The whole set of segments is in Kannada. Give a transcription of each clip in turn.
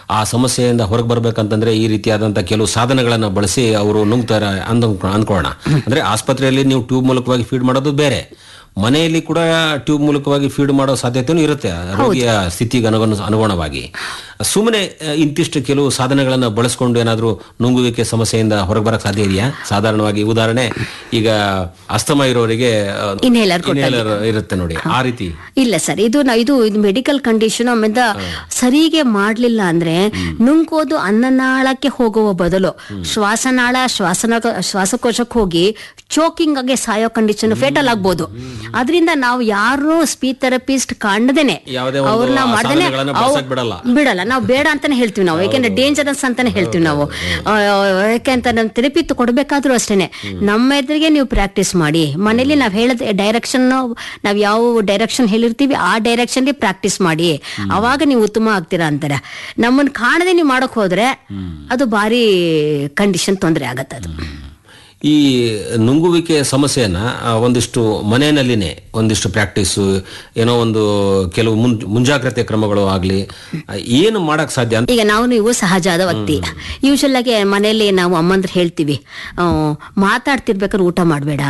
ಆ ಸಮಸ್ಯೆಯಿಂದ ಹೊರಗೆ ಬರ್ಬೇಕಂತಂದ್ರೆ ಈ ರೀತಿಯಾದಂತ ಕೆಲವು ಸಾಧನಗಳನ್ನ ಬಳಸಿ ಅವರು ನುಂಗ್ತಾರೆ ಅಂದ್ ಅನ್ಕೊಳ್ಳೋಣ ಅಂದ್ರೆ ಆಸ್ಪತ್ರೆಯಲ್ಲಿ ನೀವು ಟ್ಯೂಬ್ ಮೂಲಕವಾಗಿ ಫೀಡ್ ಮಾಡೋದು ಬೇರೆ ಮನೆಯಲ್ಲಿ ಕೂಡ ಟ್ಯೂಬ್ ಮೂಲಕವಾಗಿ ಫೀಡ್ ಮಾಡೋ ಸಾಧ್ಯತೆನೂ ಇರುತ್ತೆ ರೋಗಿಯ ಸ್ಥಿತಿಗೆ ಅನುಗುಣ ಅನುಗುಣವಾಗಿ ಸುಮ್ಮನೆ ಇಂತಿಷ್ಟು ಕೆಲವು ಸಾಧನಗಳನ್ನ ಬಳಸ್ಕೊಂಡು ಏನಾದ್ರೂ ನುಂಗುವಿಕೆ ಸಮಸ್ಯೆಯಿಂದ ಹೊರಗೆ ಬರಕ್ ಸಾಧ್ಯ ಇದೆಯಾ ಸಾಧಾರಣವಾಗಿ ಉದಾಹರಣೆ ಈಗ ಅಸ್ತಮ ಇರೋರಿಗೆ Inhaler ಇನ್ಹೇಲರ್ ಇರುತ್ತೆ ನೋಡಿ ಆ ರೀತಿ ಇಲ್ಲ ಸರ್ ಇದು ನಾ- ಇದು ಇದು ಮೆಡಿಕಲ್ ಕಂಡೀಷನ್ ಆಮೇಲೆ ಸರಿಗೆ ಮಾಡ್ಲಿಲ್ಲ ಅಂದ್ರೆ ನುಂಗೋದು ಅನ್ನನಾಳಕ್ಕೆ ಹೋಗುವ ಬದಲು ಶ್ವಾಸನಾಳ ಶ್ವಾಸನ ಶ್ವಾಸಕೋಶಕ್ಕೆ ಹೋಗಿ ಚೋಕಿಂಗ್ ಆಗಿ ಸಾಯೋ ಕಂಡೀಷನ್ ಫೇಟಲ್ ಆಗ್ಬೋದು ಅದರಿಂದ ನಾವು ಯಾರು ಸ್ಪೀಚ್ ಥೆರಪಿಸ್ಟ್ ಕಾಣದೇನೆ ಯಾವುದೇ ಒಂದು ಅವ್ರನ್ನ ಆ ಮಾಡ್ದೇನೆ ಸಾಧನಗಳನ್ನ ಅವ್- ಬಳಸಕ್ ಬಿಡಲ್ಲ. ಬಿಡಲ್ಲ ನಾವು ಬೇಡ ಅಂತಾನೆ ಹೇಳ್ತೀವಿ ನಾವು ಯಾಕೆಂದ್ರೆ ಡೇಂಜರಸ್ ಅಂತಾನೆ ಹೇಳ್ತೀವಿ ನಾವು ಆ, ಯಾಕೆಂತ ನಮ್ ಥೆರಪಿ ಕೊಡ್ಬೇಕಾದ್ರೂ ಅಷ್ಟೇನೆ ನಮ್ಮ ಎದುರಿಗೆ ನೀವು ಪ್ರಾಕ್ಟೀಸ್ ಮಾಡಿ ಮನೇಲಿ ನಾವ್ ಹೇಳದ ಡೈರೆಕ್ಷನ್ ನಾವ್ ಯಾವ ಡೈರೆಕ್ಷನ್ ಹೇಳಿರ್ತೀವಿ ಆ ಡೈರೆಕ್ಷನ್ ಪ್ರಾಕ್ಟೀಸ್ ಮಾಡಿ ಅವಾಗ ನೀವು ಉತ್ತಮ ಆಗ್ತೀರಾ ಅಂತಾರೆ ನಮ್ಮನ್ನ ಕಾಣದೆ ನೀವು ಮಾಡಕ್ ಹೋದ್ರೆ ಅದು ಭಾರಿ ಕಂಡೀಷನ್ ತೊಂದರೆ ಆಗತ್ತೆ ಅದು ಈ ನುಂಗುವಿಕೆ ಸಮಸ್ಯೆಯನ್ನ ಆ, ಒಂದಿಷ್ಟು ಮನೆಯಲ್ಲಿನೇ ಒಂದಿಷ್ಟು ಪ್ರಾಕ್ಟೀಸು ಏನೋ ಒಂದು ಕೆಲವು ಮುನ್- ಮುಂಜಾಗ್ರತೆ ಕ್ರಮಗಳು ಆಗ್ಲಿ ಆ, ಏನು ಮಾಡಕ್ ಸಾಧ್ಯ ಅಂತ ಈಗ ನಾವು ನೀವು ಸಹಜವಾದ ವ್ಯಕ್ತಿ ಯೂಶಲ್ ಆಗಿ ಮನೆಯಲ್ಲಿ ನಾವು ಅಮ್ಮಂದ್ರೆ ಹೇಳ್ತೀವಿ ಆ, ಮಾತಾಡ್ತಿರ್ಬೇಕಾದ್ರೆ ಊಟ ಮಾಡಬೇಡ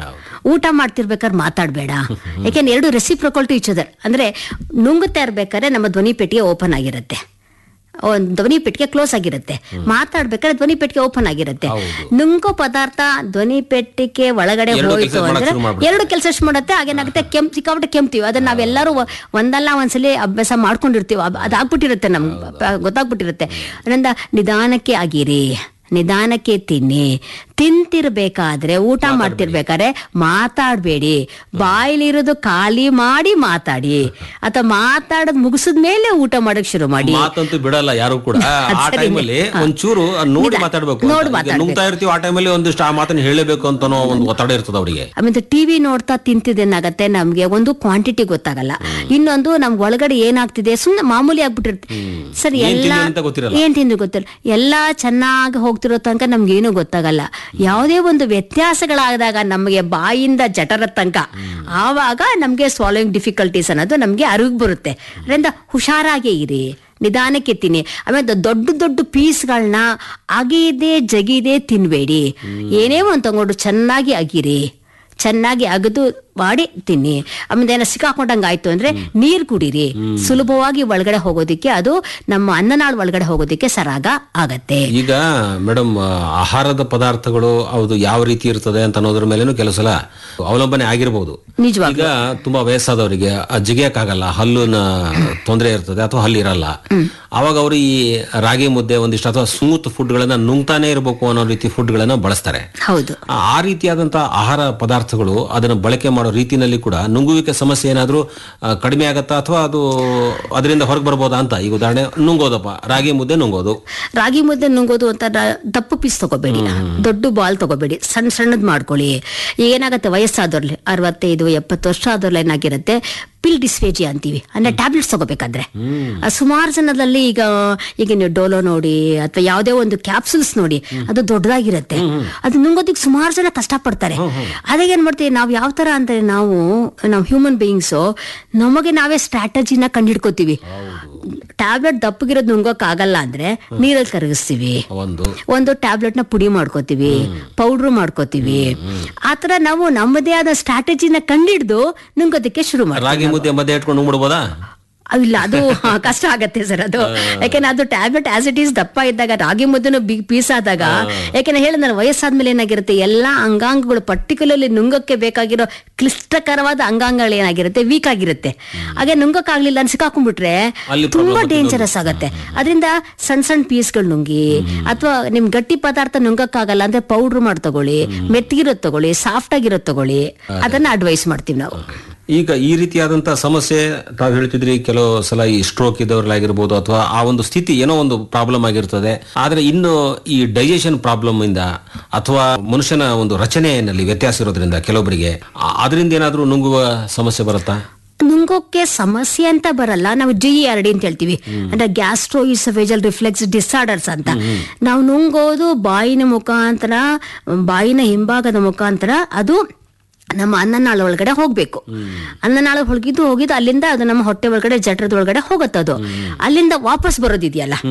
ಊಟ ಮಾಡ್ತಿರ್ಬೇಕಾದ್ರೆ ಮಾತಾಡಬೇಡ ಯಾಕೆಂದ್ರೆ ಎರಡು ರೆಸಿಪ್ರೊಕಲ್ ಟು ಈಚ್ ಅದರ್ ಅಂದ್ರೆ ನುಂಗುತ್ತಾ ಇರ್ಬೇಕಾದ್ರೆ ನಮ್ಮ ಧ್ವನಿ ಪೆಟ್ಟಿಗೆ ಓಪನ್ ಆಗಿರುತ್ತೆ ಒಂದ್ ಧ್ವನಿ ಪೆಟ್ಟಿಗೆ ಕ್ಲೋಸ್ ಆಗಿರುತ್ತೆ ಮಾತಾಡ್ಬೇಕಾದ್ರೆ ಧ್ವನಿ ಪೆಟ್ಟಿಗೆ ಓಪನ್ ಆಗಿರುತ್ತೆ ನುಂಗೋ ಪದಾರ್ಥ ಧ್ವನಿ ಪೆಟ್ಟಿಗೆ ಒಳಗಡೆ ಎರಡು ಹೋಯ್ತು ಕೆಲ್ಸ ಮಾಡಕ್ ಅಂದ್ರೆ ಶುರು ಮಾಡ್ಬಿಡುತ್ತೆ. ಎರಡು ಕೆಲಸ ಮಾಡುತ್ತೆ ಹಾಗೇನಾಗುತ್ತೆ ಕೆಂಪ್ ಸಿಕ್ಕಾಬಿಟ್ಟೆ ಕೆಮ್ತೀವಿ ಅದನ್ನ ನಾವೆಲ್ಲರೂ ಒ- ಒಂದಲ್ಲ ಒಂದ್ಸಲಿ ಅಭ್ಯಾಸ ಮಾಡ್ಕೊಂಡಿರ್ತೀವಿ ಅದ್- ಅದಾಗ್ಬಿಟ್ಟಿರುತ್ತೆ ನಮ್ಗೆ ಪ- ಗೊತ್ತಾಗ್ಬಿಟ್ಟಿರುತ್ತೆ ಅದರಿಂದ ನಿಧಾನಕ್ಕೆ ಆಗಿರಿ ನಿಧಾನಕ್ಕೆ ತಿನ್ನಿ ತಿಂತಿರ್ಬೇಕಾದ್ರೆ ಊಟ ಮಾಡ್ತಿರ್ಬೇಕಾದ್ರೆ ಮಾತಾಡ್ಬೇಡಿ ಬಾಯಿಲಿರೋದು ಖಾಲಿ ಮಾಡಿ ಮಾತಾಡಿ ಅಥವಾ ಮಾತಾಡೋದ್ ಮುಗಿಸಿದ ಮೇಲೆ ಊಟ ಮಾಡಕ್ ಶುರು ಮಾಡಿ ಮಾತಂತೂ ಬಿಡಲ್ಲ ಯಾರು ಕೂಡ ಆ ಸರಿನೇ. ಟೈಮಲ್ಲಿ ಒಂಚೂರು ಅದ್ ನೋಡಿ ನಿಧಾನ. ಮಾತಾಡ್ಬೇಕು ನೋಡಿ ಅಂತ. ಈಗ ಮಾತಾಡ್ಬೇಕು. ನುಂಗ್ತಾ ಇರ್ತೀವಿ ಆ ಟೈಮಲ್ಲಿ ಒಂದಿಷ್ಟು ಆ ಮಾತನ್ನ ಹೇಳಬೇಕು ಅಂತನೋ ಒಂದು ಒತ್ತಡ ಇರ್ತದ ಅವರಿಗೆ ಆಮೇಲೆ ಟಿವಿ ನೋಡ್ತಾ ತಿಂತಿದ್ದೇನಾಗತ್ತೆ ನಮ್ಗೆ ಒಂದು ಕ್ವಾಂಟಿಟಿ ಗೊತ್ತಾಗಲ್ಲ ಇನ್ನೊಂದು ನಮ್ ಒಳಗಡೆ ಏನಾಗ್ತಿದೆ ಸುಮ್ನೆ ಮಾಮೂಲಿ ಆಗ್ಬಿಟ್ಟಿರುತ್ತೆ ಸರಿ ಏನ್ ಎಲ್ಲ ತಿಂದೆ ಅಂತ ಗೊತ್ತಿರಲ್ಲ. ಏನ್ ತಿಂದು ಗೊತ್ತಿಲ್ಲ ಎಲ್ಲಾ ಚೆನ್ನಾಗಿ ಹೋಗ್ತಿರೋ ತನಕ ನಮ್ಗೆ ಏನು ಗೊತ್ತಾಗಲ್ಲ ಯಾವುದೇ ಒಂದು ವ್ಯತ್ಯಾಸಗಳಾದಾಗ ನಮಗೆ ಬಾಯಿಂದ ಜಠರ ತನಕ ಆವಾಗ ನಮ್ಗೆ ಸ್ವಾಲೋಯಿಂಗ್ ಡಿಫಿಕಲ್ಟೀಸ್ ಅನ್ನೋದು ನಮ್ಗೆ ಅರಿವು ಬರುತ್ತೆ ಅದರಿಂದ ಹುಷಾರಾಗಿ ಇರಿ ನಿಧಾನಕ್ಕೆ ತಿನ್ನಿ ಆಮೇಲೆ ದೊ- ದೊಡ್ಡ ದೊಡ್ಡ ಪೀಸ್ಗಳನ್ನ ಅಗಿದೆ ಜಗಿದೆ ತಿನ್ಬೇಡಿ ಏನೇ ಒಂದು ತಗೊಂಡು ಚೆನ್ನಾಗಿ ಅಗಿರಿ ಚೆನ್ನಾಗಿ ಅಗದು ಮಾಡಿ ತಿನ್ನಿ ಆಮೇಲೆ ಏನೋ ಸಿಕ್ಕಾಕೊಂಡಂಗೆ ಆಯ್ತು ಅಂದ್ರೆ ನೀರ್ ಕುಡೀರಿ ಸುಲಭವಾಗಿ ಒಳಗಡೆ ಹೋಗೋದಿಕ್ಕೆ ಅದು ನಮ್ಮ ಅನ್ನನಾಳು ಒಳಗಡೆ ಹೋಗೋದಿಕ್ಕೆ ಸರಾಗ ಆಗತ್ತೆ ಈಗ ಮೇಡಮ್ ಆಹಾರದ ಪದಾರ್ಥಗಳು ಅದು ಯಾವ ರೀತಿ ಇರ್ತದೆ ಅಂತ ಅನ್ನೋದ್ರ ಮೇಲೇನು ಕೆಲವು ಸಲ ಅವಲಂಬನೆ ಆಗಿರ್ಬೋದು ನಿಜವಾಗ್ಲೂ. ಈಗ ತುಂಬಾ ವಯಸ್ಸಾದವರಿಗೆ ಜಿಗಿಯಕ್ಕಾಗಲ್ಲ ಹಲ್ಲಿನ ತೊಂದರೆ ಇರ್ತದೆ ಅಥವಾ ಹಲ್ಲಿರಲ್ಲ ಅವಾಗ ಅವರು ಈ ರಾಗಿ ಮುದ್ದೆ ಒಂದಿಷ್ಟು ಅಥವಾ ಸ್ಮೂತ್ ಫುಡ್ ಗಳನ್ನ ನುಂಗ್ತಾನೆ ಇರಬೇಕು ಅನ್ನೋ ರೀತಿ ಫುಡ್ ಗಳನ್ನ ಬಳಸ್ತಾರೆ ಹೌದು ಆ ಆ ರೀತಿಯಾದಂತಹ ಆಹಾರ ಪದಾರ್ಥಗಳು ಅದನ್ನ ಬಳಕೆ ಮಾಡೋ ರೀತಿನಲ್ಲಿ ಕೂಡ ನುಂಗುವಿಕೆ ಸಮಸ್ಯೆ ಏನಾದ್ರೂ ಆ, ಕಡಿಮೆ ಆಗತ್ತಾ ಅಥವಾ ಅದು ಅದರಿಂದ ಹೊರಗೆ ಬರ್ಬೋದಾ ಅಂತ ಈಗ ಉದಾಹರಣೆ ನುಂಗೋದಪ್ಪ ರಾಗಿ ಮುದ್ದೆ ನುಂಗೋದು ರಾಗಿ ಮುದ್ದೆ ನುಂಗೋದು ಅಂತ ರ- ದಪ್ಪ ಪೀಸ್ ತಗೋಬೇಡಿ ದೊಡ್ಡ ಬಾಲ್ ತಗೋಬೇಡಿ ಸಣ್ಣ ಸಣ್ಣದ್ ಮಾಡ್ಕೊಳ್ಳಿ ಈಗ ಏನಾಗುತ್ತೆ ವಯಸ್ಸಾದವ್ರಲ್ಲಿ ಅರವತ್ತೈದು ಎಪ್ಪತ್ತು ವರ್ಷ ಆದವ್ರಲ್ಲಿ ಏನಾಗಿರುತ್ತೆ ಪಿಲ್ ಡಿಸ್ಫೇಜಿ ಅಂತೀವಿ ಅಂದ್ರೆ ಟ್ಯಾಬ್ಲೆಟ್ಸ್ ತಗೋಬೇಕಾದ್ರೆ ಸುಮಾರು ಜನದಲ್ಲಿ ಈಗ ಈಗ ನೀವು ಡೋಲೋ ನೋಡಿ ಅಥವಾ ಯಾವುದೇ ಒಂದು ಕ್ಯಾಪ್ಸುಲ್ಸ್ ನೋಡಿ ಅದು ದೊಡ್ಡದಾಗಿರುತ್ತೆ ಅದು ನುಂಗೋದಕ್ಕೆ ಸುಮಾರು ಜನ ಕಷ್ಟಪಡ್ತಾರೆ ಅದಾಗ ಏನ್ ಮಾಡ್ತೀವಿ ನಾವು ಯಾವ ತರ ಅಂದ್ರೆ ನಾವು ನಾವು ಹ್ಯೂಮನ್ ಬೀಯಿಂಗ್ಸ್ ನಮಗೆ ನಾವೇ ಸ್ಟ್ರಾಟಜಿನ ಕಂಡಿಡ್ಕೋತೀವಿ ಟ್ಯಾಬ್ಲೆಟ್ ದಪ್ಪಗಿರೋದು ನುಂಗೋಕ್ ಆಗಲ್ಲ ಅಂದ್ರೆ ನೀರಲ್ಲಿ ಕರಗಿಸ್ತೀವಿ ಒಂದು ಒಂದು ಟ್ಯಾಬ್ಲೆಟ್ ನ ಪುಡಿ ಮಾಡ್ಕೋತೀವಿ ಪೌಡ್ರ್ ಮಾಡ್ಕೋತೀವಿ ಆತರ ನಾವು ನಮ್ಮದೇ ಆದ ಸ್ಟ್ರಾಟಜಿನ ಕಂಡಿಡ್ದು ನುಂಗೋದಕ್ಕೆ ಶುರು ಮಾಡ್ತೀವಿ ರಾಗಿ ಮುದ್ದೆ ಮಧ್ಯೆ ಇಟ್ಕೊಂಡು ನುಂಗ್ಬಿಡ್ಬೋದಾ ಇಲ್ಲ ಅದು ಹಾ, ಕಷ್ಟ ಆಗತ್ತೆ ಸರ್ ಅದು ಯಾಕೆಂದ್ರೆ ಅದು ಟ್ಯಾಬ್ಲೆಟ್ ಆಸ್ ಇಟ್ ಈಸ್ ದಪ್ಪ ಇದ್ದಾಗ ರಾಗಿ ಮುದ್ದೆನು ಬಿಗ್ ಪೀಸ್ ಆದಾಗ ಯಾಕೆಂದ್ರೆ ಹೇಳಿದ ನಾನು ವಯಸ್ಸಾದ್ಮೇಲೆ ಏನಾಗಿರುತ್ತೆ ಎಲ್ಲಾ ಅಂಗಾಂಗಗಳು ಪರ್ಟಿಕ್ಯುಲರ್ಲಿ ನುಂಗಕ್ಕೆ ಬೇಕಾಗಿರೋ ಕ್ಲಿಷ್ಟಕರವಾದ ಅಂಗಾಂಗಗಳು ಏನಾಗಿರುತ್ತೆ ವೀಕ್ ಆಗಿರುತ್ತೆ ಹಾಗೆ ನುಂಗಕ್ಕಾಗ್ಲಿಲ್ಲ ಅಂತ ಸಿಕ್ಕಾಕೊಂಡ್ಬಿಟ್ರೆ ಅಲ್ಲಿ ತುಂಬಾ problem ಡೇಂಜರಸ್ ಆಗತ್ತೆ ಅದರಿಂದ ಸಣ್ಣ ಸಣ್ಣ ಪೀಸ್ಗಳು ನುಂಗಿ ಅಥವಾ ನಿಮ್ ಗಟ್ಟಿ ಪದಾರ್ಥ ನುಂಗಕ್ಕಾಗಲ್ಲ ಅಂದ್ರೆ ಪೌಡ್ರ್ ಮಾಡಿ ತಗೊಳ್ಳಿ ಮೆತ್ತಗಿರೋದ್ ತಗೊಳ್ಳಿ ಸಾಫ್ಟ್ ಆಗಿರೋದ್ ತಗೊಳ್ಳಿ ಅದನ್ನ ಅಡ್ವೈಸ್ ಮಾಡ್ತೀವಿ ನಾವು ಈಗ ಈ ರೀತಿಯಾದಂತ ಸಮಸ್ಯೆ ತಾವು ಹೇಳ್ತಿದ್ರಿ ಕೆಲವು ಸಲ ಈ ಸ್ಟ್ರೋಕ್ ಇದ್ದವ್ರಲ್ಲಾಗಿರ್ಬೋದು ಅಥವಾ ಆ ಒಂದು ಸ್ಥಿತಿ ಏನೋ ಒಂದು ಪ್ರಾಬ್ಲಮ್ ಆಗಿರ್ತದೆ ಆದ್ರೆ ಇನ್ನು ಈ ಡೈಜೆಷನ್ ಪ್ರಾಬ್ಲಮ್ ಇಂದ ಅಥವಾ ಮನುಷ್ಯನ ಒಂದು ರಚನೆಯಲ್ಲಿ ವ್ಯತ್ಯಾಸ ಇರೋದ್ರಿಂದ ಕೆಲವೊಬ್ಬರಿಗೆ ಆ- ಅದರಿಂದ ಏನಾದ್ರೂ ನುಂಗುವ ಸಮಸ್ಯೆ ಬರುತ್ತಾ ನುಂಗೋಕೆ ಸಮಸ್ಯೆ ಅಂತ ಬರಲ್ಲ ನಾವು ಡಿ ಆರ್ ಡಿ ಅಂತ ಹೇಳ್ತೀವಿ ಅಂದ್ರೆ ಗ್ಯಾಸ್ಟ್ರೋ ಇಸಫೇಜಲ್ ರಿಫ್ಲೆಕ್ಸ್ ಡಿಸಾರ್ಡರ್ಸ್ ಅಂತ ನಾವು ನುಂಗೋದು ಬಾಯಿನ ಮುಖಾಂತರ ಬಾಯಿನ ಹಿಂಭಾಗದ ಮುಖಾಂತರ ಅದು ನಮ್ಮ ಅನ್ನನಾಳ ಒಳಗಡೆ ಹೋಗ್ಬೇಕು ಅನ್ನನಾಳ ಹೊಳಗಿದ್ದು ಹೋಗಿದ್ದು ಅಲ್ಲಿಂದ ಅದು ನಮ್ಮ ಹೊಟ್ಟೆ ಒಳಗಡೆ ಜಠರದ ಒಳಗಡೆ ಹೋಗುತ್ತದು ಅಲ್ಲಿಂದ ವಾಪಸ್ ಬರೋದಿದೆಯಲ್ಲ